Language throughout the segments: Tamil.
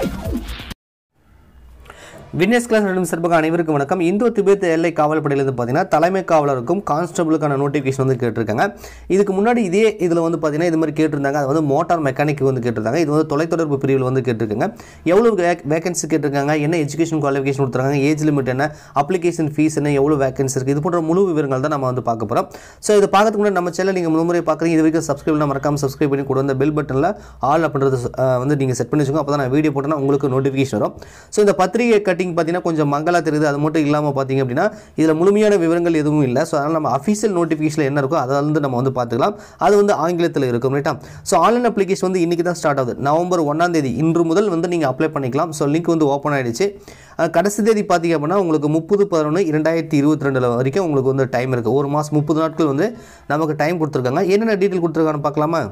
விட்னஸ் கிளாஸ் நடக்கும் சிறப்பாக அனைவருக்கும் வணக்கம் இந்தோ திபெத் எல்லை காவல் படையிலிருந்து பார்த்தீங்கன்னா தலைமை காவலருக்கும் கான்ஸ்டபிளுக்கான நோட்டிஃபிகேஷன் வந்து கேட்டிருக்காங்க இதுக்கு முன்னாடி இதே இதில் வந்து பார்த்தீங்கன்னா இது மாதிரி கேட்டிருந்தாங்க அது வந்து மோட்டார் மெக்கானிக் வந்து கேட்டிருந்தாங்க இது வந்து தொலைத்தொடர்பு பிரிவில் வந்து கேட்டிருக்காங்க எவ்வளோ வேகன்சி கேட்டிருக்காங்க என்ன எஜுகேஷன் குவாலிஃபிகேஷன் கொடுத்துருக்காங்க ஏஜ் லிமிட் என்ன அப்ளிகேஷன் ஃபீஸ் என்ன எவ்வளோ வேகன்சி இருக்குது இது போன்ற முழு விவரங்கள் தான் நம்ம வந்து பார்க்க போகிறோம் ஸோ இது பார்க்கறதுக்கு முன்னாடி நம்ம சேனல் நீங்கள் முறை பார்க்குறீங்க இது வரைக்கும் சப்ஸ்கிரைப் மறக்காம சப்ஸ்கிரைப் பண்ணி கூட வந்து பெல் பட்டனில் ஆல் அப்படின்றது அஹ், வந்து நீங்கள் செட் பண்ணி வச்சுக்கோங்க அப்போ தான் நான் வீடியோ போட்டேன்னா உங்களுக்கு நோட்டிஃபிகேஷன் வரும் ஸோ இந்த பத்திரிகை கட்டிங் பார்த்தீங்கன்னா கொஞ்சம் மங்களா தெரியுது அது மட்டும் இல்லாமல் பார்த்தீங்க அப்படின்னா இதில் முழுமையான விவரங்கள் எதுவும் இல்லை ஸோ அதனால் நம்ம அஃபீஷியல் நோட்டிஃபிகேஷன் என்ன இருக்கோ அதை வந்து நம்ம வந்து பார்த்துக்கலாம் அது வந்து ஆங்கிலத்தில் இருக்கும் ரைட்டா ஸோ ஆன்லைன் அப்ளிகேஷன் வந்து இன்றைக்கி தான் ஸ்டார்ட் ஆகுது நவம்பர் ஒன்றாம் தேதி இன்று முதல் வந்து நீங்கள் அப்ளை பண்ணிக்கலாம் ஸோ லிங்க் வந்து ஓப்பன் ஆயிடுச்சு அஹ், கடைசி தேதி பார்த்தீங்க அப்படின்னா உங்களுக்கு முப்பது பதினொன்று இரண்டாயிரத்தி இருபத்தி ரெண்டில் வரைக்கும் உங்களுக்கு வந்து டைம் இருக்குது ஒரு மாதம் முப்பது நாட்கள் வந்து நமக்கு டைம் கொடுத்துருக்காங்க என்னென்ன டீட்டெயில் கொடுத்துருக்காங்கன்னு பார்க்கலாமா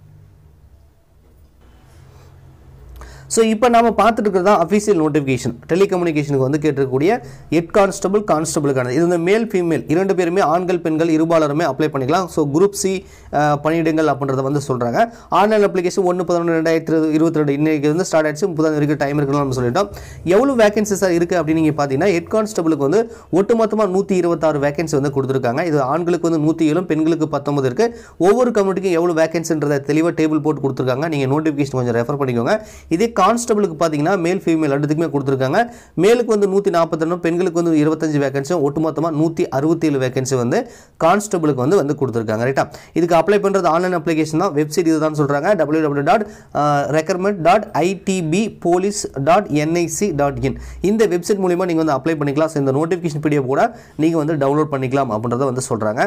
ஸோ இப்போ நாம பார்த்துட்டு இருக்கிறது தான் அஃபீஷியல் நோட்டிஃபிகேஷன் டெலிகம்யூனிகேஷனுக்கு வந்து கேட்டிருக்கக்கூடிய ஹெட் கான்ஸ்டபிள் கான்ஸ்டபிளுக்கானது இது வந்து மேல் ஃபீமேல் இரண்டு பேருமே ஆண்கள் பெண்கள் இருபாலருமே அப்ளை பண்ணிக்கலாம் ஸோ குரூப் சி பணியிடங்கள் அப்படின்றத வந்து சொல்கிறாங்க ஆன்லைன் அப்ளிகேஷன் ஒன்று பதினொன்று ரெண்டாயிரத்தி இருபத்தி ரெண்டு இன்னைக்கு வந்து ஸ்டார்ட் ஆயிடுச்சு முப்பதாம் வரைக்கும் டைம் இருக்குன்னு நம்ம சொல்லிட்டோம் எவ்வளோ வேகன்சிஸாக இருக்குது அப்படின்னு நீங்கள் பார்த்தீங்கன்னா ஹெட் கான்ஸ்டபிளுக்கு வந்து ஒட்டுமொத்தமாக நூற்றி இருபத்தாறு வேகன்சி வந்து கொடுத்துருக்காங்க இது ஆண்களுக்கு வந்து நூற்றி ஏழும் பெண்களுக்கு பத்தொன்பது இருக்குது ஒவ்வொரு கம்யூனிட்டிக்கும் எவ்வளோ வேகன்சின்றதை தெளிவாக டேபிள் போட்டு கொடுத்துருக்காங்க நீங்கள் நோட்டிஃபிகேஷன் கொஞ்சம் ரெஃபர் பண்ணிக்கோங்க இதே கான்ஸ்டபிளுக்கு பார்த்தீங்கன்னா மேல் ஃபீமேல் ரெண்டுத்துக்குமே கொடுத்துருக்காங்க மேலுக்கு வந்து நூற்றி நாற்பத்தொன்று பெண்களுக்கு வந்து இருபத்தஞ்சு வேகன்சியும் ஒட்டுமொத்தமாக நூற்றி அறுபத்தேழு வேகன்சி வந்து கான்ஸ்டபிளுக்கு வந்து வந்து கொடுத்துருக்காங்க ரைட்டா இதுக்கு அப்ளை பண்ணுறது ஆன்லைன் அப்ளிகேஷன் தான் வெப்சைட் இதுதான் சொல்கிறாங்க W W dot recruitment dot ITB police dot NIC dot in இந்த வெப்சைட் மூலிமா நீங்கள் வந்து அப்ளை பண்ணிக்கலாம் ஸோ இந்த நோட்டிஃபிகேஷன் பிடிஎஃப் கூட நீங்கள் வந்து டவுன்லோட் பண்ணிக்கலாம் அப்படின்றத வந்து சொல்கிறாங்க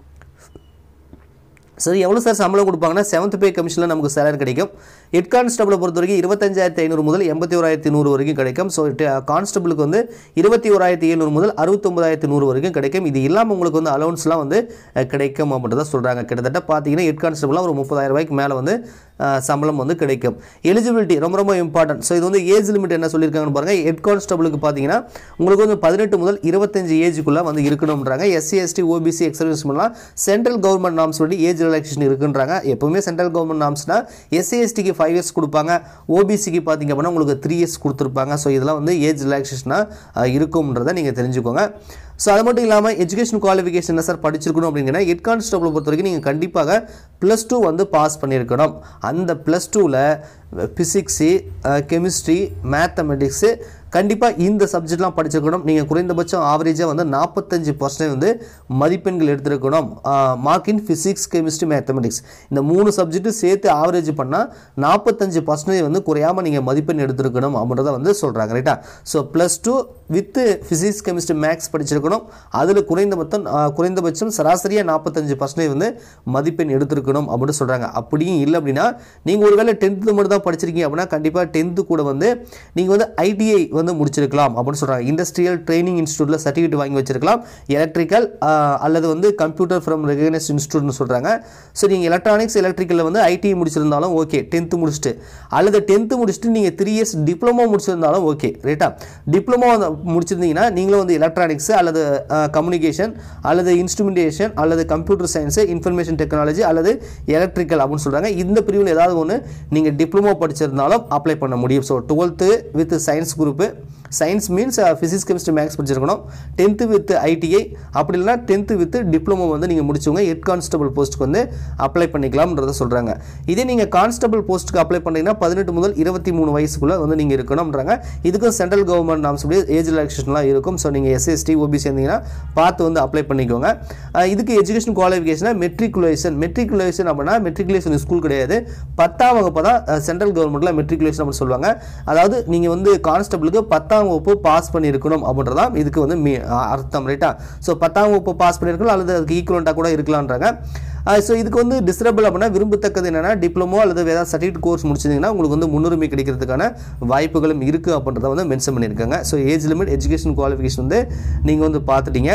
சரி எவ்வளோ சார் சம்பளம் கொடுப்பாங்கன்னா செவன்த் பே கமிஷனில் நமக்கு சேலரி கிடைக்கும் ஹெட் கான்ஸ்டபிளை பொறுத்த வரைக்கும் இருபத்தஞ்சாயிரத்தி ஐநூறு முதல் எண்பத்தி ஓராயிரத்தி நூறு வரைக்கும் கிடைக்கும் ஸோ கான்ஸ்டபிளுக்கு வந்து இருபத்தி ஓராயிரத்தி எழுநூறு முதல் அறுபத்தொம்பதாயிரத்தி நூறு வரைக்கும் கிடைக்கும் இது இல்லாமல் உங்களுக்கு வந்து அலௌன்ஸ்லாம் வந்து அஹ், கிடைக்கும் அப்படின்றத சொல்கிறாங்க கிட்டத்தட்ட பார்த்தீங்கன்னா ஹெட் கான்ஸ்டபிளாக ஒரு முப்பதாயிரம் ரூபாய்க்கு மேலே வந்து அஹ், சம்பளம் வந்து கிடைக்கும் எலிஜிபிலிட்டி ரொம்ப ரொம்ப இம்பார்ட்டன்ட் ஸோ இது வந்து ஏஜ் லிமிட் என்ன சொல்லியிருக்காங்கன்னு பாருங்கள் ஹெட் கான்ஸ்டபிளுக்கு பார்த்தீங்கன்னா உங்களுக்கு வந்து பதினெட்டு முதல் இருபத்தஞ்சு ஏஜுக்குள்ளே வந்து இருக்கணும்ன்றாங்க எஸ்சி எஸ்டி ஓபிசி எக்ஸர்வீஸ் பண்ணலாம் சென்ட்ரல் கவர்மெண்ட் நாம்ஸ் படி ஏஜ் ரிலாக்ஸேஷன் இருக்குன்றாங்க எப்பவுமே சென்ட்ரல் கவர்மெண்ட் நாம்ஸ்னா எஸ்சி எஸ்டிக்கு ஃபைவ் இயர்ஸ் கொடுப்பாங்க ஓபிசிக்கு பார்த்தீங்க அப்படின்னா உங்களுக்கு த்ரீ இயர்ஸ் கொடுத்துருப்பாங்க ஸோ இதெல்லாம் வந்து ஏஜ் ரிலாக்ஸேஷனாக இருக்கும்ன்றதை நீங்கள் தெரிஞ்சுக்கோங்க ஸோ அது மட்டும் இல்லாமல் எஜுகேஷன் குவாலிஃபிகேஷன் என்ன சார் படிச்சிருக்கணும் அப்படிங்கன்னா ஹெட் கான்ஸ்டபிள் பொறுத்த வரைக்கும் நீங்கள் கண்டிப்பாக ப்ளஸ் டூ வந்து பாஸ் பண்ணியிருக்கணும் அந்த ப்ளஸ் டூவில் ஃபிசிக்ஸு கெமிஸ்ட்ரி மேத்தமெட்டிக்ஸு கண்டிப்பாக இந்த சப்ஜெக்ட்லாம் படிச்சிருக்கணும் நீங்கள் குறைந்தபட்சம் ஆவரேஜாக வந்து நாற்பத்தஞ்சு பர்சன்டேஜ் வந்து மதிப்பெண்கள் எடுத்திருக்கணும் mark in physics chemistry mathematics இந்த மூணு சப்ஜெக்ட்டும் சேர்த்து ஆவரேஜ் பண்ணால் நாற்பத்தஞ்சு பர்சன்டேஜ் வந்து குறையாமல் நீங்கள் மதிப்பெண் எடுத்திருக்கணும் அப்படின்றத வந்து சொல்கிறாங்க ரைட்டா so plus two with physics chemistry maths படிச்சிருக்கணும் அதில் குறைந்தபட்சம் ஆ, குறைந்தபட்சம் சராசரியாக நாற்பத்தஞ்சு பர்சன்டேஜ் வந்து மதிப்பெண் எடுத்திருக்கணும் அப்படின்னு சொல்கிறாங்க அப்படியும் இல்லை அப்படின்னா நீங்கள் ஒருவேளை டென்த்து மட்டும் தான் படிச்சிருக்கீங்க அப்படின்னா கண்டிப்பாக டென்த்து கூட வந்து நீங்கள் வந்து ஐடிஐ வந்து முடிச்சிருக்கலாம் அப்படின்னு சொல்கிறாங்க இண்டஸ்ட்ரியல் ட்ரைனிங் இன்ஸ்டியூட்டில் சர்டிஃபிகேட் வாங்கி வச்சிருக்கலாம் எலக்ட்ரிக்கல் அல்லது வந்து கம்ப்யூட்டர் ஃப்ரம் ரெகனைஸ்ட் இன்ஸ்டியூட்னு சொல்கிறாங்க ஸோ நீங்கள் எலக்ட்ரானிக்ஸ் எலக்ட்ரிக்கலில் வந்து ஐடிஐ முடிச்சிருந்தாலும் ஓகே டென்த்து முடிச்சுட்டு அல்லது டென்த்து முடிச்சுட்டு நீங்கள் த்ரீ இயர்ஸ் டிப்ளமோ முடிச்சிருந்தாலும் ஓகே ரைட்டா டிப்ளமோ முடிச்சிருந்தீங்கன்னா நீங்களும் வந்து எலக்ட்ரானிக்ஸ் அல்லது கம்யூனிகேஷன் அல்லது இன்ஸ்ட்ருமெண்டேஷன் அல்லது கம்ப்யூட்டர் சயின்ஸு இன்ஃபர்மேஷன் டெக்னாலஜி அல்லது எலக்ட்ரிக்கல் அப்படின்னு சொல்கிறாங்க இந்த பிரிவில் ஏதாவது ஒன்று நீங்கள் டிப்ளமோ படிச்சிருந்தாலும் அப்ளை பண்ண முடியும் so twelfth with science group science means physics chemistry maths படிச்சிருக்கணும் டென்த்து வித் ஐடிஐ அப்படி இல்லைனா டென்த்து வித் டிப்ளமோ வந்து நீங்கள் முடிச்சவங்க ஹெட் கான்ஸ்டபிள் போஸ்ட்டுக்கு வந்து அப்ளை பண்ணிக்கலாம்ன்றத சொல்கிறாங்க இதே நீங்கள் கான்ஸ்டபிள் போஸ்ட்டுக்கு அப்ளை பண்ணீங்கன்னா பதினெட்டு முதல் இருபத்தி மூணு வயசுக்குள்ளே வந்து நீங்கள் இருக்கணும்ன்றாங்க இதுக்கும் சென்ட்ரல் கவர்மெண்ட் நாம்ஸ் படி ஏஜ் ரிலாக்ஸேஷன்லாம் இருக்கும் ஸோ நீங்கள் எஸ்எஸ்டி ஓபிசி இருந்தீங்கன்னா பார்த்து வந்து அப்ளை பண்ணிக்கோங்க அஹ் இதுக்கு எஜுகேஷன் குவாலிஃபிகேஷனாக மெட்ரிகுலேஷன் மெட்ரிகுலேஷன் அப்படின்னா மெட்ரிகுலேஷன் ஸ்கூல் கிடையாது பத்தாம் வகுப்பு தான் சென்ட்ரல் கவர்மெண்ட்டில் மெட்ரிகுலேஷன் அப்படின்னு சொல்லுவாங்க அதாவது நீங்கள் வந்து கான்ஸ்டபிளுக்கு பத்தாம் வகுப்பு பாஸ் பண்ணியிருக்கணும் அப்படின்றதான் இதுக்கு வந்து மீ அர்த்தம் ரைட்டா ஸோ பத்தாம் வகுப்பு பாஸ் பண்ணியிருக்கலாம் அல்லது அதுக்கு ஈக்குவலண்ட்டாக கூட இருக்கலான்றாங்க ஸோ இதுக்கு வந்து டிஸ்ரபிள் அப்படின்னா விரும்பத்தக்கது என்னன்னா டிப்ளமோ அல்லது ஏதாவது சர்டிஃபிகேட் கோர்ஸ் முடிச்சிருந்தீங்கன்னா உங்களுக்கு வந்து முன்னுரிமை கிடைக்கிறதுக்கான வாய்ப்புகளும் இருக்குது அப்படின்றத வந்து மென்ஷன் பண்ணியிருக்காங்க so age limit education qualification வந்து நீங்கள் வந்து பார்த்துட்டீங்க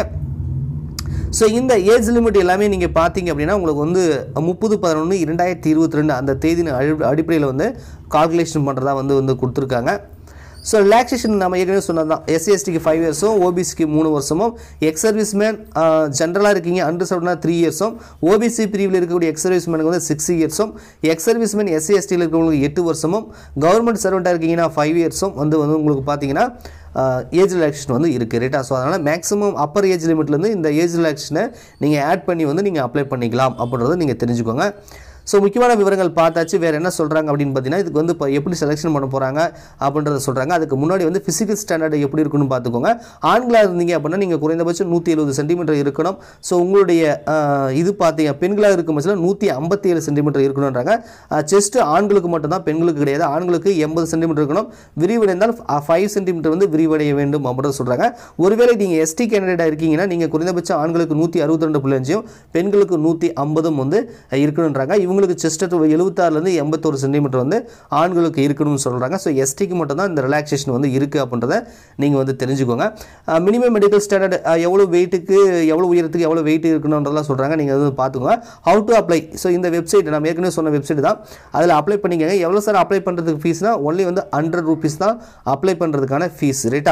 ஸோ இந்த ஏஜ் லிமிட் எல்லாமே நீங்கள் பார்த்தீங்க அப்படின்னா உங்களுக்கு வந்து முப்பது பதினொன்று இரண்டாயிரத்தி இருபத்தி ரெண்டு அந்த தேதியின் அடி அடிப்படையில் வந்து கால்குலேஷன் பண்ணுறதா வந்து வந்து கொடுத்துருக்காங்க ஸோ ரிலாக்ஸேஷன் நம்ம ஏற்கனவே சொன்னது தான் எஸ்சிஎஸ்டிக்கு ஃபைவ் இயர்ஸும் ஓபிசிக்கு மூணு வருஷமும் எக்ஸ் சர்வீஸ்மேன் ஜென்ரலாக இருக்கீங்க அண்டர்சர்வ்னா த்ரீ இயர்ஸும் ஓபிசி பிரிவில் இருக்கக்கூடிய எக்ஸ் சர்வீஸ்மேனுக்கு வந்து சிக்ஸ் இயர்ஸும் எக்ஸ் சர்வீஸ்மேன் எஸ்சி எஸ்டியில் இருக்கிறவங்களுக்கு எட்டு வருஷமும் கவர்மெண்ட் சர்வெண்ட்டாக இருக்கீங்கன்னா ஃபைவ் இயர்ஸும் வந்து வந்து உங்களுக்கு பார்த்தீங்கன்னா ஏஜ் ரிலாக்ஸேஷன் வந்து இருக்குது ரைட்டா ஸோ அதனால் மேக்ஸிமம் அப்பர் ஏஜ் லிமிட்லேருந்து இந்த ஏஜ் ரிலாக்ஸேஷனை நீங்கள் ஆட் பண்ணி வந்து நீங்கள் அப்ளை பண்ணிக்கலாம் அப்படின்றத நீங்கள் தெரிஞ்சுக்கோங்க ஸோ முக்கியமான விவரங்கள் பார்த்தாச்சு வேறு என்ன சொல்கிறாங்க அப்படின்னு பார்த்தீங்கன்னா இதுக்கு வந்து இப்போ எப்படி செலெக்ஷன் பண்ண போகிறாங்க அப்படின்றத சொல்கிறாங்க அதுக்கு முன்னாடி வந்து ஃபிசிக்கல் ஸ்டாண்டர்ட் எப்படி இருக்குன்னு பார்த்துக்கோங்க ஆண்களாக இருந்தீங்க அப்படின்னா நீங்கள் குறைந்தபட்சம் நூற்றி எழுபது சென்டிமீட்டர் இருக்கணும் ஸோ உங்களுடைய ஆஹ், இது பார்த்தீங்க பெண்களாக இருக்கும் பட்சத்தில் நூற்றி ஐம்பத்தி ஏழு சென்டிமீட்டர் இருக்கணுன்றாங்க செஸ்ட்டு ஆண்களுக்கு மட்டும்தான் பெண்களுக்கு கிடையாது ஆண்களுக்கு எண்பது சென்டிமீட்டர் இருக்கணும் விரிவடைந்தால் ஃபைவ் சென்டிமீட்டர் வந்து விரிவடைய வேண்டும் அப்படின்னு சொல்கிறாங்க ஒருவேளை நீங்கள் எஸ்டி கேண்டிடேட்டாக இருக்கீங்கன்னா நீங்கள் குறைந்தபட்சம் ஆண்களுக்கு நூற்றி அறுபத்தி ரெண்டு புள்ளி அஞ்சும் பெண்களுக்கு நூற்றி ஐம்பதும் வந்து இருக்கணுன்றாங்க இவங்களுக்கு செஸ்ட் எழுபத்தாறுலேருந்து எண்பத்தொரு சென்டிமீட்டர் வந்து ஆண்களுக்கு இருக்கணும்னு சொல்கிறாங்க ஸோ எஸ்டிக்கு மட்டும் தான் இந்த ரிலாக்ஸேஷன் வந்து இருக்குது அப்படின்றத நீங்கள் வந்து தெரிஞ்சுக்கோங்க மினிமம் மெடிக்கல் ஸ்டாண்டர்ட் எவ்வளோ வெயிட்டுக்கு எவ்வளோ உயரத்துக்கு எவ்வளோ வெயிட் இருக்கணுன்றதெல்லாம் சொல்கிறாங்க நீங்கள் வந்து பார்த்துக்கோங்க ஹவு டு அப்ளை ஸோ இந்த வெப்சைட் நம்ம ஏற்கனவே சொன்ன வெப்சைட் தான் அதில் அப்ளை பண்ணிக்கோங்க எவ்வளோ சார் அப்ளை பண்ணுறதுக்கு ஃபீஸ்னா ஒன்லி வந்து ஹண்ட்ரட் ருபீஸ் தான் அப்ளை பண்ணுறதுக்கான ஃபீஸ் ரைட்டா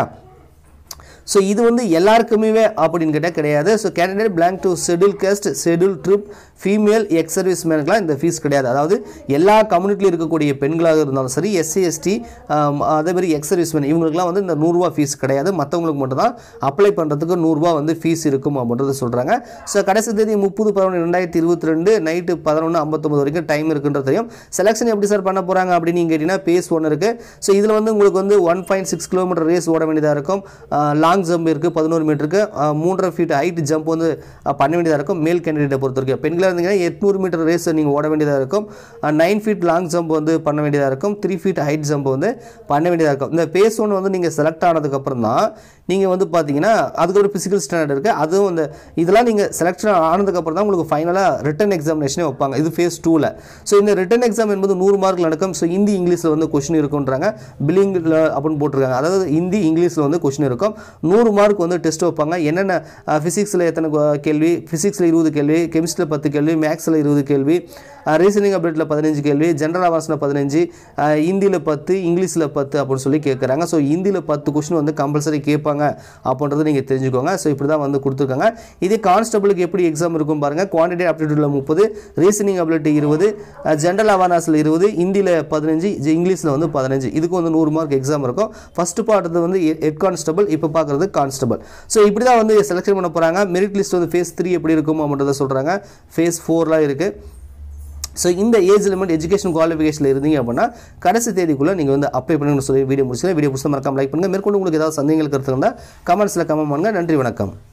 ஸோ இது வந்து எல்லாருக்குமே அப்படின்னு கேட்டால் கிடையாது so candidate belong to schedule caste schedule tribe female ex service மேனுக்குலாம் இந்த ஃபீஸ் கிடையாது அதாவது எல்லா கம்யூனிட்டியில் இருக்கக்கூடிய பெண்களாக இருந்தாலும் சரி எஸ்சி எஸ்டி அதே மாதிரி எக்ஸ் சர்வீஸ் மேன் இவங்களுக்குலாம் வந்து இந்த நூறுரூவா ஃபீஸ் கிடையாது மற்றவங்களுக்கு மட்டும் தான் அப்ளை பண்ணுறதுக்கு நூறுரூவா வந்து ஃபீஸ் இருக்கும் அப்படின்றத சொல்கிறாங்க ஸோ கடைசி தேதி முப்பது பதினொன்று ரெண்டாயிரத்தி இருபத்தி ரெண்டு நைட்டு பதினொன்று ஐம்பத்தொம்பது வரைக்கும் டைம் இருக்குன்றது தெரியும் செலெக்ஷன் எப்படி சார் பண்ண போகிறாங்க அப்படின்னு நீங்கள் கேட்டிங்கன்னா பேஸ் ஒன்று இருக்குது ஸோ இதில் வந்து உங்களுக்கு வந்து one point six kilometre race ஓட வேண்டியதாக இருக்கும் லாங் ஜம்ப் இருக்குது பதினோரு மீட்டருக்கு மூன்றரை ஃபீட் ஹைட் ஜம்ப் வந்து அஹ், பண்ண வேண்டியதாக இருக்கும் மேல் கேண்டிடேட்டை பொறுத்த வரைக்கும் பெண்களாக இருந்தீங்கன்னா எட்நூறு மீட்டர் ரேஸ் நீங்கள் ஓட வேண்டியதாக இருக்கும் நைன் ஃபீட் லாங் ஜம்ப் வந்து பண்ண வேண்டியதாக இருக்கும் த்ரீ ஃபீட் ஹைட் ஜம்ப் வந்து பண்ண வேண்டியதாக இருக்கும் இந்த பேஸ் ஒன்று வந்து நீங்கள் செலக்ட் ஆனதுக்கப்புறம் தான் நீங்கள் வந்து பார்த்தீங்கன்னா அதுக்கு ஒரு ஃபிசிக்கல் ஸ்டாண்டர்ட் இருக்குது அதுவும் அந்த இதெல்லாம் நீங்கள் செலக்ஷன் ஆனதுக்கப்புறம் தான் உங்களுக்கு ஃபைனலாக ரிட்டன் எக்ஸாமினேஷனே வைப்பாங்க இது ஃபேஸ் டூவில் ஸோ இந்த ரிட்டன் எக்ஸாம் என்பது நூறு மார்க் நடக்கும் ஸோ ஹிந்தி இங்கிலீஷில் வந்து கொஷின் இருக்குன்றாங்க பில்லிங்கில் அப்படின்னு போட்டிருக்காங்க அதாவது ஹிந்தி இங்கிலீஷில் வந்து கொஷின் இருக்கும் நூறு மார்க் வந்து டெஸ்ட் வைப்பாங்க என்னென்ன ஃபிசிக்ஸில் எத்தனை கொ- கேள்வி ஃபிசிக்ஸில் இருபது கேள்வி கெமிஸ்ட்ரியில் பத்து கேள்வி மேக்ஸில் இருபது கேள்வி ரீசனிங் அப்டேட்டில் பதினஞ்சு கேள்வி ஜென்ரல் அவார்ஸில் பதினஞ்சு ஹிந்தியில் பத்து இங்கிலீஷில் பத்து அப்படின்னு சொல்லி கேட்குறாங்க ஸோ ஹிந்தியில் பத்து கொஷின் வந்து கம்பல்சரி கேட்பாங்க அப்படின்றத நீங்கள் தெரிஞ்சுக்கோங்க ஸோ இப்படி தான் வந்து கொடுத்துருக்காங்க இதே கான்ஸ்டபிளுக்கு எப்படி எக்ஸாம் இருக்கும் பாருங்கள் குவான்டிட்டி ஆப்டிடியூடில் முப்பது ரீசனிங் அபிலிட்டி இருபது ஜென்ரல் அவேர்னஸில் இருபது ஹிந்தியில் பதினஞ்சு இங்கிலீஷில் வந்து பதினஞ்சு இதுக்கு வந்து நூறு மார்க் எக்ஸாம் இருக்கும் ஃபர்ஸ்ட் பார்ட் வந்து ஹெட் கான்ஸ்டபிள் இப்போ பார்க்குறது கான்ஸ்டபிள் ஸோ இப்படி தான் வந்து செலெக்ஷன் பண்ண போகிறாங்க மெரிட் லிஸ்ட் வந்து ஃபேஸ் த்ரீ எப்படி இருக்கும் அப்படின்றத சொல்கிறாங்க ஃபேஸ் ஃபோர்லாம் இருக்குது ஸோ இந்த ஏஜ் லிமிட் எஜுகேஷன் குவாலிஃபிகேஷனில் இருந்தீங்க அப்படின்னா கடைசி தேதிக்குள்ளே நீங்கள் வந்து அப்ளை பண்ணுங்கன்னு சொல்லி வீடியோ முடிச்சு வீடியோ பிடிச்சா மறக்காம லைக் பண்ணுங்கள் மேற்கொண்டு உங்களுக்கு ஏதாவது சந்தேகங்கள் கருத்து இருந்தால் கமெண்ட்ஸில் கமெண்ட் பண்ணுங்கள் நன்றி வணக்கம்